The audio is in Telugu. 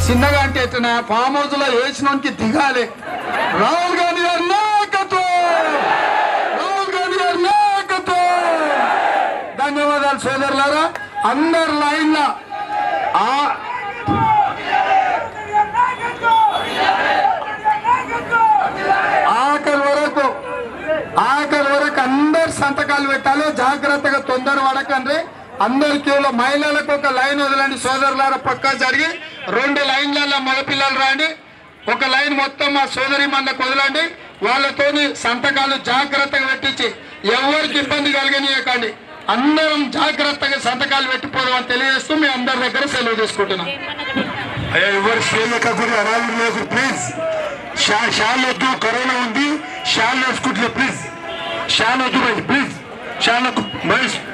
చిన్నగా అంటే ఎట్లా ఫామ్ హౌస్ లో వేసినోనికి దిగాలి రాహుల్ గాంధీ గారి నాయకత్వం రాహుల్ గాంధీ గారి నాయకత్వం ధన్యవాదాలు సోదరులారా అందరు లైన్ ఆ ఆఖరి వరకు ఆఖరి వరకు అందరు సంతకాలు పెట్టాలి జాగ్రత్తగా తొందర పడకండి అందరి క్యూలో మహిళలకు ఒక లైన్ వదలండి సోదరులారా పక్కా జరిగి రెండు లైన్లలో మగపిల్లలు రాండి ఒక లైన్ మొత్తం మా సోదరి మనకు వదలండి వాళ్ళతోని సంతకాలు జాగ్రత్తగా పెట్టించి ఎవరికి ఇబ్బంది కలిగనీయకండి అందరం జాగ్రత్తగా సంతకాలు పెట్టిపోదామని తెలియజేస్తూ మీ అందరి దగ్గర సెలవు తీసుకుంటున్నాం అయ్యా ఎవరు స్టేజ్ ఎక్కకూడదు అనాలి లేదు ప్లీజ్ షా షాల్ వద్దు కరోనా ఉంది షాల్ వేసుకుంటున్నా ప్లీజ్ షాల్ వద్దు మహేష్ ప్లీజ్ షాల్ వద్దు మహేష్